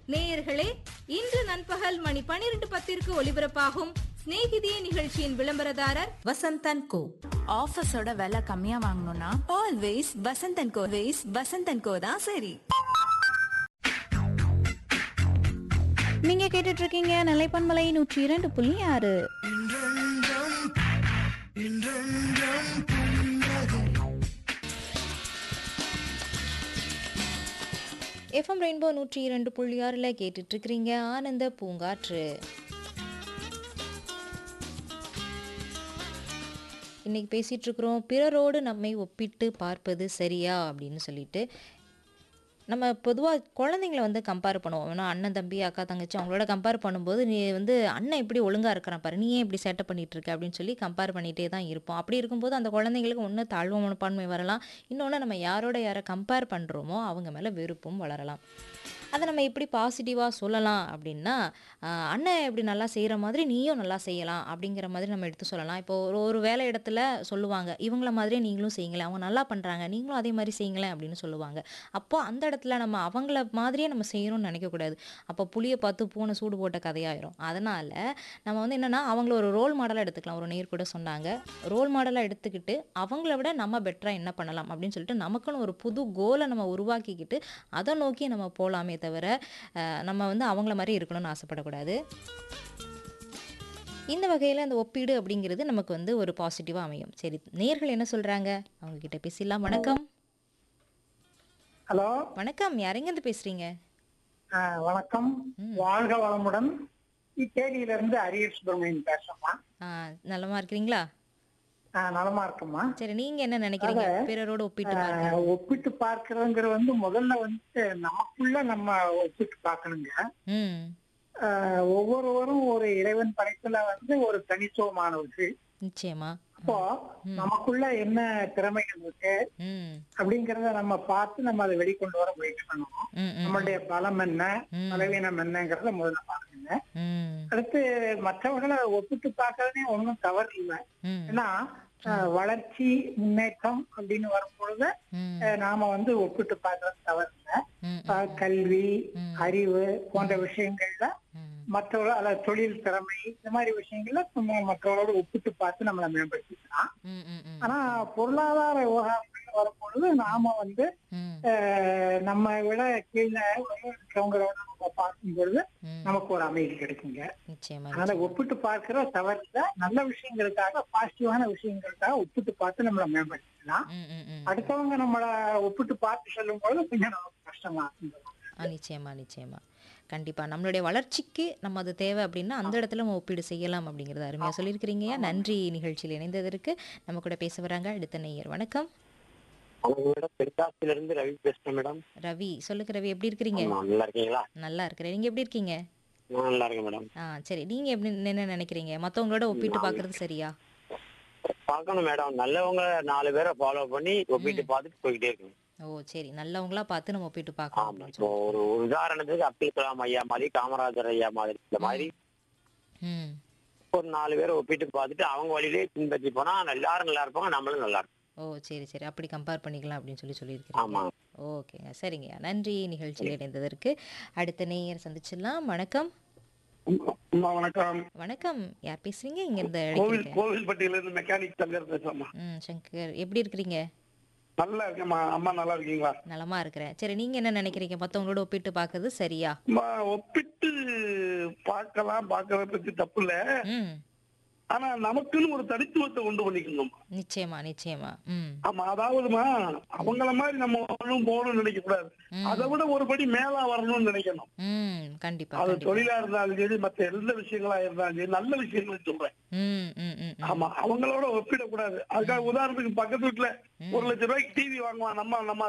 நேயர்களே இன்று நண்பகல் மணி பனிரெண்டு பத்திற்கு ஒலிபரப்பாகும் சிநேகிதியே நிகழ்ச்சியின் விளம்பரதாரர் வசந்தன் கோ ஆஃபீஸோட விலை கம்மியா வாங்கணும்னா ஆல்வேஸ் வசந்தன் கோ வேஸ் வசந்தன் கோ தான் சரி நீங்க கேட்டுட்டு இருக்கீங்க நிலைப்பன்மலை நூற்றி இரண்டு புள்ளி ஆறு எஃப்எம் ரெயின்போ நூற்றி இரண்டு புள்ளி ஆறில் கேட்டுட்டு இருக்கிறீங்க ஆனந்த பூங்காற்று இன்னைக்கு பேசிட்டு இருக்கிறோம் பிறரோடு நம்மை ஒப்பிட்டு பார்ப்பது சரியா அப்படின்னு சொல்லிட்டு நம்ம பொதுவாக குழந்தைங்கள வந்து கம்பேர் பண்ணுவோம் ஏன்னா அண்ணன் தம்பி அக்கா தங்கச்சி அவங்களோட கம்பேர் பண்ணும்போது நீ வந்து அண்ணன் எப்படி ஒழுங்காக இருக்கிறான் பாரு நீ ஏன் இப்படி சேட்டை பண்ணிட்டு இருக்க அப்படின்னு சொல்லி கம்பேர் பண்ணிகிட்டே தான் இருப்போம் அப்படி இருக்கும்போது அந்த குழந்தைங்களுக்கு ஒன்று தாழ்வு மனப்பான்மை வரலாம் இன்னொன்று நம்ம யாரோட யாரை கம்பேர் பண்ணுறோமோ அவங்க மேலே வெறுப்பும் வளரலாம் அதை நம்ம எப்படி பாசிட்டிவாக சொல்லலாம் அப்படின்னா ஆஹ், அண்ணன் எப்படி நல்லா செய்கிற மாதிரி நீயும் நல்லா செய்யலாம் அப்படிங்கிற மாதிரி நம்ம எடுத்து சொல்லலாம் இப்போ ஒரு ஒரு வேலை இடத்துல சொல்லுவாங்க இவங்கள மாதிரியே நீங்களும் செய்யுங்களேன் அவங்க நல்லா பண்ணுறாங்க நீங்களும் அதே மாதிரி செய்யுங்களேன் அப்படின்னு சொல்லுவாங்க அப்போ அந்த இடத்துல நம்ம அவங்கள மாதிரியே நம்ம செய்யணும்னு நினைக்கக்கூடாது அப்போ புளியை பார்த்து பூனை சூடு போட்ட கதையாயிரும் அதனால் நம்ம வந்து என்னென்னா அவங்கள ஒரு ரோல் மாடலாக எடுத்துக்கலாம் ஒரு நேர் கூட சொன்னாங்க ரோல் மாடலாக எடுத்துக்கிட்டு அவங்கள விட நம்ம பெட்டராக என்ன பண்ணலாம் அப்படின்னு சொல்லிட்டு நமக்குன்னு ஒரு புது கோலை நம்ம உருவாக்கிக்கிட்டு அதை நோக்கி நம்ம போகலாமே தவிர அஹ், நம்ம வந்து அவங்கள மாதிரி இருக்கணும்னு ஆசைப்படக்கூடாது இந்த வகையில் அந்த ஒப்பீடு அப்படிங்கிறது நமக்கு வந்து ஒரு பாசிட்டிவாக அமையும் சரி நேர்கள் என்ன சொல்கிறாங்க அவங்க கிட்ட பேசிடலாம் வணக்கம் ஹலோ வணக்கம் யாரெங்கேருந்து பேசுகிறீங்க ஆ, வணக்கம் வாழ்க வளமுடன் தேனியில இருந்து அரியர் சுப்பிரமணியன் பேசுறேம்மா நலமா இருக்கிறீங்களா ஆ, நலமா இருக்கம்மா சரி நீங்கள் என்ன நினைக்கிறீங்க பிறரோட ஒப்பிட்டு ஆ, பாருங்க ஒப்பிட்டு பார்க்கறதுங்கிற வந்து முதல்ல வந்து நமக்குள்ள நம்ம ஒப்பிட்டு பார்க்கணுங்க ம் ஆ, ஒவ்வொருவரும் ஒரு இறைவன் படைப்புல வந்து ஒரு தனித்துவமானவர்கள் நிச்சயமா அப்போ நமக்குள்ள என்ன திறமைகள் இருக்கு ம் அப்படிங்கறத நம்ம பார்த்து நம்ம அதை வெளிக்கொண்டு வர முயற்சி பண்ணணும் ம் ம் நம்மளுடைய பலம் என்ன ம். பலவீனம் என்னங்கறத முதல்ல பாக்கணுங்க ம் அடுத்து மற்றவர்களை ஒப்பிட்டு பார்க்கறதே ஒண்ணும் தவறு இல்லை ம் ஏன்னா அஹ், வளர்ச்சி முன்னேற்றம் அப்படின்னு வரும்பொழுது ம் அஹ், நாம வந்து ஒப்பிட்டு பார்க்கறது தவறு இல்லை ம் அஹ், கல்வி ம். அறிவு போன்ற விஷயங்கள்ல ம் மற்றவர்கள் அல்லது தொழில் திறமை இந்த மாதிரி விஷயங்கள்ல நம்ம மற்றவர்களோட ஒப்பிட்டு பார்த்து நம்மளை மேம்படுத்திக்கலாம் ம் ம் ம் ஆனா பொருளாதார விவகாரங்கள் வரும்பொழுது நாம வந்து ம் அஹ், நம்ம விட கீழே இருக்கிறவங்களோட நம்ம பார்க்கும் பொழுது ம் நமக்கு ஒரு அமைதி கிடைக்குங்க நிச்சயமா அதனால ஒப்பிட்டு பார்க்கிற தவறுல நல்ல விஷயங்களுக்காக பாசிட்டிவான விஷயங்களுக்காக ஒப்பிட்டு பார்த்து நம்மளை மேம்படுத்திக்கலாம் ம் ம் ம் அடுத்தவங்க நம்மள ஒப்பிட்டு பார்த்து சொல்லும் போது கொஞ்சம் நமக்கு கஷ்டமா இருக்கும் ஆ நிச்சயமா நிச்சயமா கண்டிப்பா நம்மளுடைய வளர்ச்சிக்கு நம்ம அது தேவை அப்படின்னா அந்த இடத்துல நம்ம ஒப்பீடு செய்யலாம் அப்படிங்கறத அருமையா சொல்லியிருக்கிறீங்க நன்றி நிகழ்ச்சியில் இணைந்ததற்கு நம்ம கூட பேச வராங்க அடுத்த நேயர் வணக்கம் அவங்க மேடம் தென்காசில இருந்து ரவி பேசுறேன் மேடம் ரவி சொல்லுங்க ரவி எப்படி இருக்கிறீங்க ஆமா, நல்லா இருக்கீங்களா நல்லா இருக்கிறேன் நீங்க எப்படி இருக்கீங்க நான் நல்லா இருக்கேன் மேடம் ஆ சரி நீங்க எப்படி என்ன நினைக்கிறீங்க மத்தவங்களோட ஒப்பிட்டு பார்க்கிறது சரியா பார்க்கணும் மேடம் நல்லவங்க நாலு பேரை ஃபாலோ பண்ணி ஒப்பிட்டு பார்த்துட்டு போய்கிட்டே இருக்கணும் ஓ சரி நல்லவங்களா பார்த்து நம்ம ஒப்பிட்டு பார்க்கலாம் ஆமா அப்படின்னு இப்போ ஒரு ஒரு உதாரணத்துக்கு அப்துல் கலாம் ஐயா மாதிரி காமராஜர் ஐயா மாதிரி இந்த மாதிரி ம் ஒரு நாலு பேரை ஒப்பிட்டு பார்த்துட்டு அவங்க வழியிலே பின்பற்றி போனா எல்லாரும் நல்லா இருப்பாங்க நம்மளும் நல்லா இருப்போம் ஓ சரி சரி அப்படி கம்பேர் பண்ணிக்கலாம் அப்படின்னு சொல்லி சொல்லியிருக்கிறீங்க ஆமா ஓகேங்க சரிங்க நன்றி நிகழ்ச்சியில் இணைந்ததற்கு அடுத்த நேயர் சந்திச்சிடலாம் வணக்கம் அம்மா வணக்கம் வணக்கம் யார் பேசுறீங்க இங்க இருந்து கோவில் அழைக்கிறீங்க கோவில்பட்டியில இருந்து மெக்கானிக் தங்கர் பேசுறேம்மா ம் சங்கர் எப்படி இருக்கிறீங்க நல்லா இருக்கேம்மா அம்மா நல்லா இருக்கீங்களா நலமா இருக்கிறேன் சரி நீங்க என்ன நினைக்கிறீங்க மத்தவங்களோட ஒப்பிட்டு பார்க்கறது சரியா அம்மா ஒப்பிட்டு பார்க்கலாம் பார்க்கறத பத்தி தப்பு இல்ல ம் ஆனா நமக்குன்னு ஒரு தனித்துவத்தை உண்டு பண்ணிக்கணும் நிச்சயமா நிச்சயமா ம் ஆமா அதாவதுமா அவங்கள மாதிரி நம்ம ஒண்ணும் போகணும்னு நினைக்க கூடாது ம். அதை விட ஒரு படி மேலா வரணும்னு நினைக்கணும் ம் கண்டிப்பா அது கண்டிப்பா தொழிலா இருந்தாலும் சரி மத்த எந்த விஷயங்களா இருந்தாலும் சரி நல்ல விஷயங்களை சொல்றேன் ம் ம் ம் ம். ஆமா அவங்களோட ஒப்பிடக்கூடாது அதுக்காக உதாரணத்துக்கு பக்கத்து வீட்டுல ஒரு லட்சம் ரூபாய்க்கு டிவி வாங்குவான் நம்ம நம்ம